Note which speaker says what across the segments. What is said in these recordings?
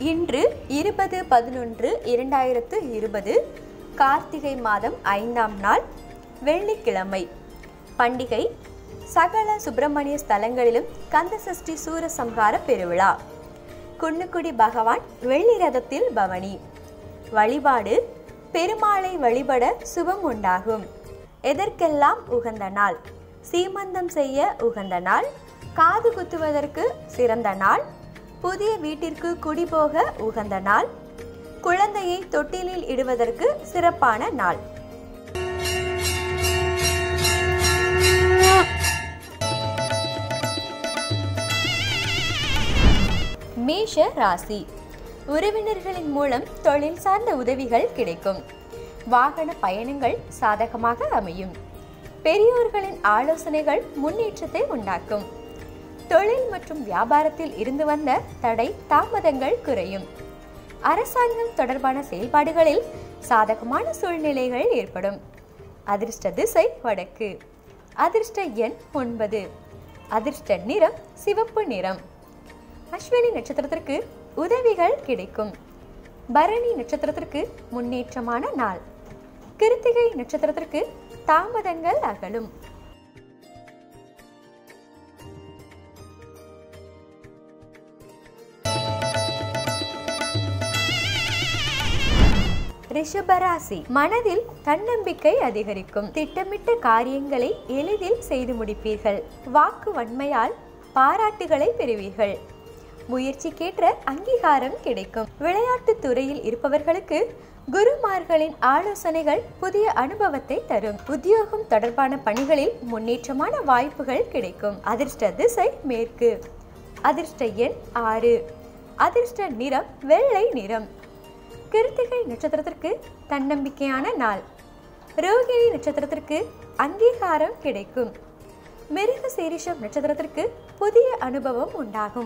Speaker 1: இன்று இருபது பதினொன்று இரண்டாயிரத்து இருபது கார்த்திகை மாதம் ஐந்தாம் நாள் வெள்ளிக்கிழமை பண்டிகை சகல சுப்பிரமணிய ஸ்தலங்களிலும் கந்தசஷ்டி சூரசம்ஹார பெருவிழா குன்னுக்குடி பகவான் வெள்ளி ரதத்தில் பவனி வழிபாடு பெருமாளை வழிபட சுபம் உண்டாகும் எதற்கெல்லாம் உகந்த நாள் சீமந்தம் செய்ய உகந்த நாள் காது குத்துவதற்கு சிறந்த நாள் புதிய வீட்டிற்கு குடிபோக உகந்த நாள் குழந்தையை தொட்டிலில் இடுவதற்கு சிறப்பான நாள் மேஷ ராசி உறவினர்களின் மூலம் தொழில் சார்ந்த உதவிகள் கிடைக்கும் வாகன பயணங்கள் சாதகமாக அமையும் பெரியோர்களின் ஆலோசனைகள் முன்னேற்றத்தை உண்டாக்கும் தொழில் மற்றும் வியாபாரத்தில் இருந்து வந்த தடை தாமதங்கள் குறையும் அரசாங்கம் தொடர்பான செயல்பாடுகளில் சாதகமான சூழ்நிலைகள் ஏற்படும் அதிர்ஷ்ட திசை வடக்கு அதிர்ஷ்ட எண் ஒன்பது அதிர்ஷ்ட நிறம் சிவப்பு நிறம் அஸ்வினி நட்சத்திரத்திற்கு உதவிகள் கிடைக்கும் பரணி நட்சத்திரத்திற்கு முன்னேற்றமான நாள் கிருத்திகை நட்சத்திரத்திற்கு தாமதங்கள் அகலும் ரிஷபராசி மனதில் தன்னம்பிக்கை அதிகரிக்கும் திட்டமிட்ட காரியங்களை எளிதில் செய்து முடிப்பீர்கள் வாக்கு வன்மையால் பாராட்டுகளை பெறுவீர்கள் முயற்சிக்கேற்ற அங்கீகாரம் கிடைக்கும் விளையாட்டுத் துறையில் இருப்பவர்களுக்கு குருமார்களின் ஆலோசனைகள் புதிய அனுபவத்தை தரும் உத்தியோகம் தொடர்பான பணிகளில் முன்னேற்றமான வாய்ப்புகள் கிடைக்கும் அதிர்ஷ்ட திசை மேற்கு அதிர்ஷ்ட எண் ஆறு அதிர்ஷ்ட நிறம் வெள்ளை நிறம் கிருத்திகை நட்சத்திரத்திற்கு தன்னம்பிக்கையான நாள் ரோகிணி நட்சத்திரத்திற்கு அங்கீகாரம் கிடைக்கும் மிருக சீரிஷம் நட்சத்திரத்திற்கு புதிய அனுபவம் உண்டாகும்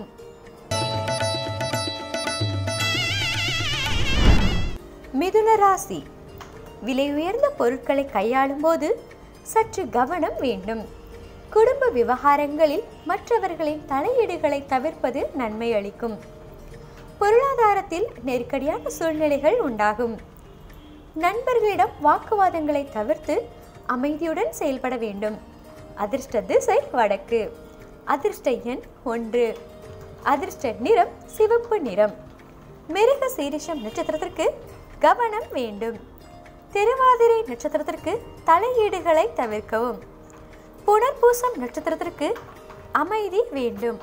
Speaker 1: மிதுன ராசி விலை உயர்ந்த பொருட்களை கையாளும் போது சற்று கவனம் வேண்டும் குடும்ப விவகாரங்களில் மற்றவர்களின் தலையீடுகளை தவிர்ப்பது நன்மை அளிக்கும் பொருளாதாரத்தில் நெருக்கடியான சூழ்நிலைகள் உண்டாகும் நண்பர்களிடம் வாக்குவாதங்களை தவிர்த்து அமைதியுடன் செயல்பட வேண்டும் அதிர்ஷ்ட திசை வடக்கு அதிர்ஷ்ட எண் ஒன்று அதிர்ஷ்ட நிறம் சிவப்பு நிறம் மிருக சீரிஷம் நட்சத்திரத்திற்கு கவனம் வேண்டும் திருவாதிரை நட்சத்திரத்திற்கு தலையீடுகளை தவிர்க்கவும் புனர்பூசம் நட்சத்திரத்திற்கு அமைதி வேண்டும்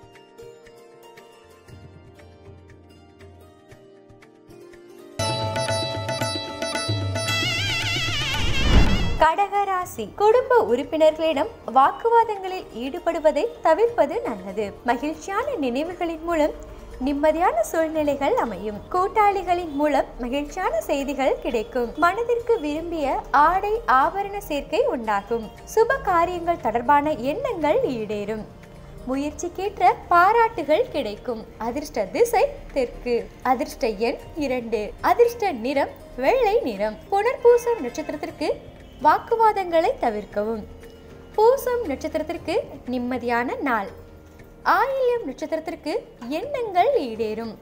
Speaker 1: கடகராசி குடும்ப உறுப்பினர்களிடம் வாக்குவாதங்களில் ஈடுபடுவதை தவிர்ப்பது நல்லது மகிழ்ச்சியான நினைவுகளின் மூலம் நிம்மதியான சூழ்நிலைகள் அமையும் கூட்டாளிகளின் மூலம் மகிழ்ச்சியான செய்திகள் கிடைக்கும் மனதிற்கு விரும்பிய ஆடை ஆபரண சேர்க்கை உண்டாகும் சுப காரியங்கள் தொடர்பான எண்ணங்கள் ஈடேறும் முயற்சிக்கேற்ற பாராட்டுகள் கிடைக்கும் அதிர்ஷ்ட திசை தெற்கு அதிர்ஷ்ட எண் இரண்டு அதிர்ஷ்ட நிறம் வெள்ளை நிறம் புனர்பூசம் நட்சத்திரத்திற்கு வாக்குவாதங்களை தவிர்க்கவும் பூசம் நட்சத்திரத்திற்கு நிம்மதியான நாள் ஆயில்யம் நட்சத்திரத்திற்கு எண்ணங்கள் ஈடேறும்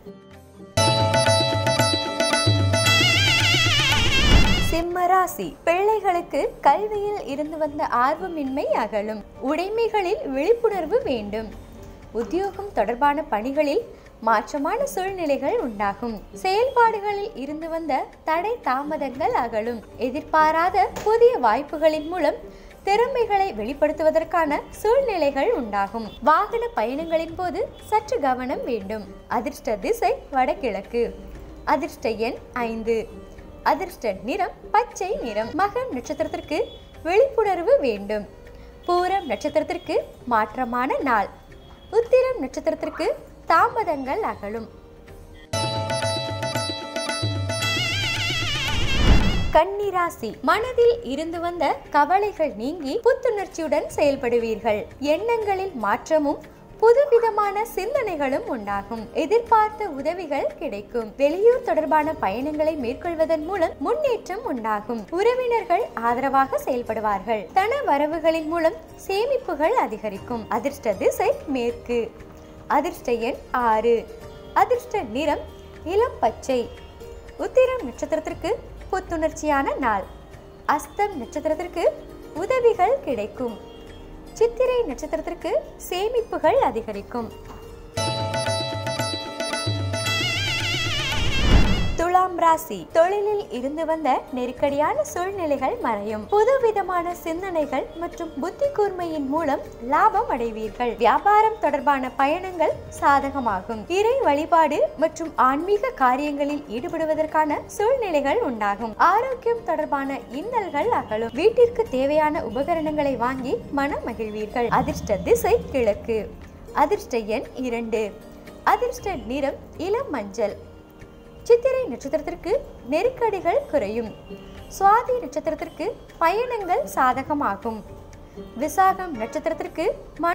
Speaker 1: சிம்மராசி பிள்ளைகளுக்கு கல்வியில் இருந்து வந்த ஆர்வமின்மை அகலும் உடைமைகளில் விழிப்புணர்வு வேண்டும் உத்தியோகம் தொடர்பான பணிகளில் மாற்றமான சூழ்நிலைகள் உண்டாகும் செயல்பாடுகளில் இருந்து வந்த தடை தாமதங்கள் அகலும் எதிர்பாராத புதிய வாய்ப்புகளின் மூலம் திறமைகளை வெளிப்படுத்துவதற்கான சூழ்நிலைகள் உண்டாகும் வாகன பயணங்களின் போது சற்று கவனம் வேண்டும் அதிர்ஷ்ட திசை வடகிழக்கு அதிர்ஷ்ட எண் ஐந்து அதிர்ஷ்ட நிறம் பச்சை நிறம் மகம் நட்சத்திரத்திற்கு விழிப்புணர்வு வேண்டும் பூரம் நட்சத்திரத்திற்கு மாற்றமான நாள் உத்திரம் நட்சத்திரத்திற்கு தாமதங்கள் அகலும் கன்னிராசி மனதில் இருந்து வந்த கவலைகள் நீங்கி புத்துணர்ச்சியுடன் செயல்படுவீர்கள் எண்ணங்களில் மாற்றமும் புதுவிதமான சிந்தனைகளும் உண்டாகும் எதிர்பார்த்த உதவிகள் கிடைக்கும் வெளியூர் தொடர்பான பயணங்களை மேற்கொள்வதன் மூலம் முன்னேற்றம் உண்டாகும் உறவினர்கள் ஆதரவாக செயல்படுவார்கள் தன வரவுகளின் மூலம் சேமிப்புகள் அதிகரிக்கும் அதிர்ஷ்ட திசை மேற்கு அதிர்ஷ்ட எண் ஆறு அதிர்ஷ்ட நிறம் இளம் பச்சை உத்திரம் நட்சத்திரத்திற்கு புத்துணர்ச்சியான நாள் அஸ்தம் நட்சத்திரத்திற்கு உதவிகள் கிடைக்கும் சித்திரை நட்சத்திரத்திற்கு சேமிப்புகள் அதிகரிக்கும் துலாம் ராசி தொழிலில் இருந்து வந்த நெருக்கடியான சூழ்நிலைகள் மறையும் புதுவிதமான சிந்தனைகள் மற்றும் புத்தி கூர்மையின் மூலம் லாபம் அடைவீர்கள் வியாபாரம் தொடர்பான பயணங்கள் சாதகமாகும் இறை வழிபாடு மற்றும் ஆன்மீக காரியங்களில் ஈடுபடுவதற்கான சூழ்நிலைகள் உண்டாகும் ஆரோக்கியம் தொடர்பான இன்னல்கள் அகலும் வீட்டிற்கு தேவையான உபகரணங்களை வாங்கி மனம் மகிழ்வீர்கள் அதிர்ஷ்ட திசை கிழக்கு அதிர்ஷ்ட எண் இரண்டு அதிர்ஷ்ட நிறம் இளம் மஞ்சள் சித்திரை நட்சத்திரத்திற்கு நெருக்கடிகள் குறையும் சுவாதி நட்சத்திரத்திற்கு பயணங்கள் சாதகமாகும் விசாகம் நட்சத்திரத்திற்கு ம-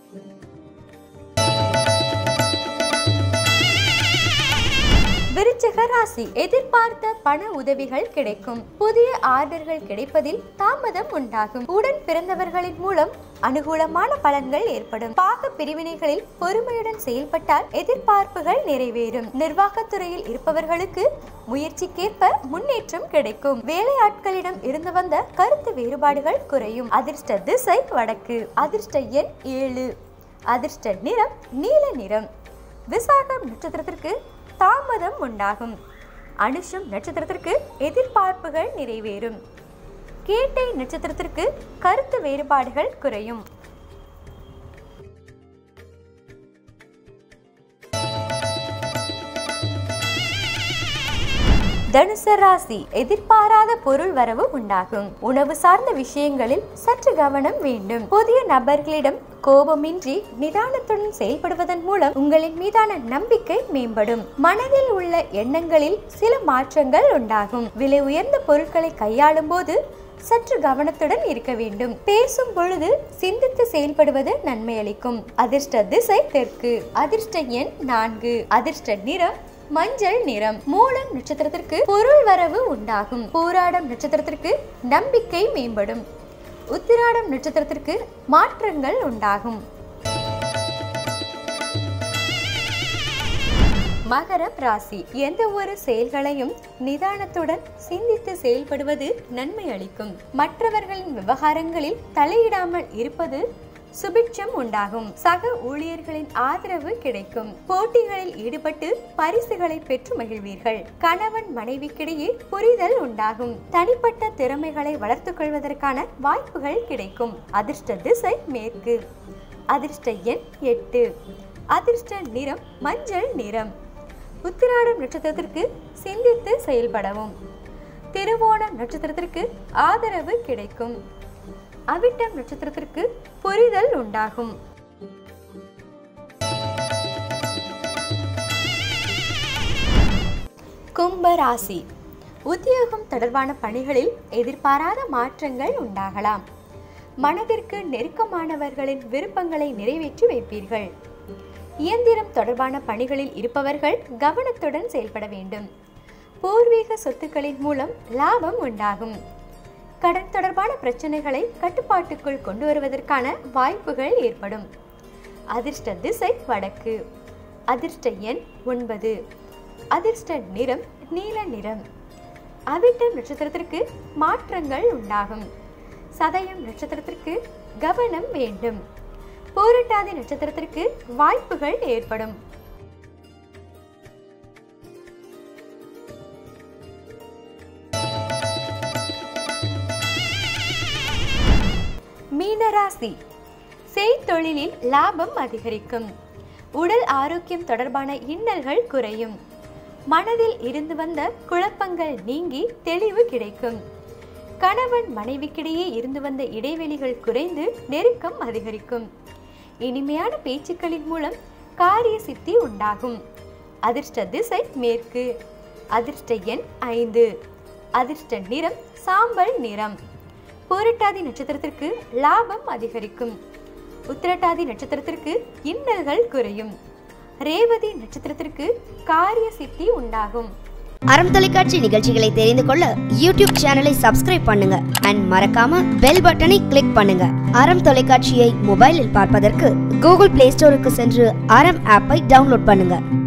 Speaker 1: விருச்சிக ராசி எதிர்பார்த்த பண உதவிகள் கிடைக்கும் புதிய ஆர்டர்கள் கிடைப்பதில் தாமதம் உண்டாகும் உடன் பிறந்தவர்களின் மூலம் அனுகூலமான பலன்கள் ஏற்படும் பாக பிரிவினைகளில் பொறுமையுடன் செயல்பட்டால் எதிர்பார்ப்புகள் நிறைவேறும் நிர்வாகத்துறையில் இருப்பவர்களுக்கு முயற்சிக்கேற்ப முன்னேற்றம் கிடைக்கும் வேலையாட்களிடம் இருந்து வந்த கருத்து வேறுபாடுகள் குறையும் அதிர்ஷ்ட திசை வடக்கு அதிர்ஷ்ட எண் ஏழு அதிர்ஷ்ட நிறம் நீல நிறம் விசாகம் நட்சத்திரத்திற்கு தாமதம் உண்டாகும் அனுஷம் நட்சத்திரத்திற்கு எதிர்பார்ப்புகள் நிறைவேறும் கேட்டை நட்சத்திரத்திற்கு கருத்து வேறுபாடுகள் குறையும் தனுசு ராசி எதிர்பாராத பொருள் வரவு உண்டாகும் உணவு சார்ந்த விஷயங்களில் சற்று கவனம் வேண்டும் புதிய நபர்களிடம் கோபமின்றி நிதானத்துடன் செயல்படுவதன் மூலம் உங்களின் மீதான நம்பிக்கை மேம்படும் மனதில் உள்ள எண்ணங்களில் சில மாற்றங்கள் உண்டாகும் விலை உயர்ந்த பொருட்களை கையாளும் போது சற்று கவனத்துடன் இருக்க வேண்டும் பேசும் பொழுது சிந்தித்து செயல்படுவது நன்மை அளிக்கும் அதிர்ஷ்ட திசை தெற்கு அதிர்ஷ்ட எண் நான்கு அதிர்ஷ்ட நிறம் மஞ்சள் நிறம் மூலம் நட்சத்திரத்திற்கு பொருள் வரவு உண்டாகும் பூராடம் நட்சத்திரத்திற்கு நம்பிக்கை மேம்படும் உத்திராடம் நட்சத்திரத்திற்கு மாற்றங்கள் உண்டாகும் மகரம் ராசி எந்த ஒரு செயல்களையும் நிதானத்துடன் சிந்தித்து செயல்படுவது நன்மை அளிக்கும் மற்றவர்களின் விவகாரங்களில் தலையிடாமல் இருப்பது சுபிட்சம் உண்டாகும் சக ஊழியர்களின் ஆதரவு கிடைக்கும் போட்டிகளில் ஈடுபட்டு பரிசுகளை பெற்று மகிழ்வீர்கள் கணவன் மனைவிக்கிடையே புரிதல் உண்டாகும் தனிப்பட்ட திறமைகளை வளர்த்துக் கொள்வதற்கான வாய்ப்புகள் கிடைக்கும் அதிர்ஷ்ட திசை மேற்கு அதிர்ஷ்ட எண் எட்டு அதிர்ஷ்ட நிறம் மஞ்சள் நிறம் உத்திராடம் நட்சத்திரத்திற்கு சிந்தித்து செயல்படவும் திருவோணம் நட்சத்திரத்திற்கு ஆதரவு கிடைக்கும் அவிட்டம் நட்சத்திரத்திற்கு புரிதல் உண்டாகும் கும்ப ராசி உத்தியோகம் தொடர்பான பணிகளில் எதிர்பாராத மாற்றங்கள் உண்டாகலாம் மனதிற்கு நெருக்கமானவர்களின் விருப்பங்களை நிறைவேற்றி வைப்பீர்கள் இயந்திரம் தொடர்பான பணிகளில் இருப்பவர்கள் கவனத்துடன் செயல்பட வேண்டும் பூர்வீக சொத்துக்களின் மூலம் லாபம் உண்டாகும் கடன் தொடர்பான பிரச்சனைகளை கட்டுப்பாட்டுக்குள் கொண்டு வருவதற்கான வாய்ப்புகள் ஏற்படும் அதிர்ஷ்ட திசை வடக்கு அதிர்ஷ்ட எண் ஒன்பது அதிர்ஷ்ட நிறம் நீல நிறம் அவிட்டம் நட்சத்திரத்திற்கு மாற்றங்கள் உண்டாகும் சதயம் நட்சத்திரத்திற்கு கவனம் வேண்டும் பூரட்டாதி நட்சத்திரத்திற்கு வாய்ப்புகள் ஏற்படும் மீனராசி செய்தொழிலில் லாபம் அதிகரிக்கும் உடல் ஆரோக்கியம் தொடர்பான இன்னல்கள் குறையும் மனதில் இருந்து வந்த குழப்பங்கள் நீங்கி தெளிவு கிடைக்கும் கணவன் மனைவிக்கிடையே இருந்து வந்த இடைவெளிகள் குறைந்து நெருக்கம் அதிகரிக்கும் இனிமையான பேச்சுக்களின் மூலம் காரிய சித்தி உண்டாகும் அதிர்ஷ்ட திசை மேற்கு அதிர்ஷ்ட எண் ஐந்து அதிர்ஷ்ட நிறம் சாம்பல் நிறம் பூரட்டாதி நட்சத்திரத்திற்கு லாபம் அதிகரிக்கும் உத்திரட்டாதி நட்சத்திரத்திற்கு இன்னல்கள் குறையும் ரேவதி நட்சத்திரத்திற்கு காரிய சித்தி உண்டாகும்
Speaker 2: அறம் தொலைக்காட்சி நிகழ்ச்சிகளை தெரிந்து கொள்ள யூடியூப் சேனலை சப்ஸ்கிரைப் பண்ணுங்க அண்ட் மறக்காம பெல் பட்டனை கிளிக் பண்ணுங்க அறம் தொலைக்காட்சியை மொபைலில் பார்ப்பதற்கு கூகுள் பிளே ஸ்டோருக்கு சென்று அறம் ஆப்பை டவுன்லோட் பண்ணுங்க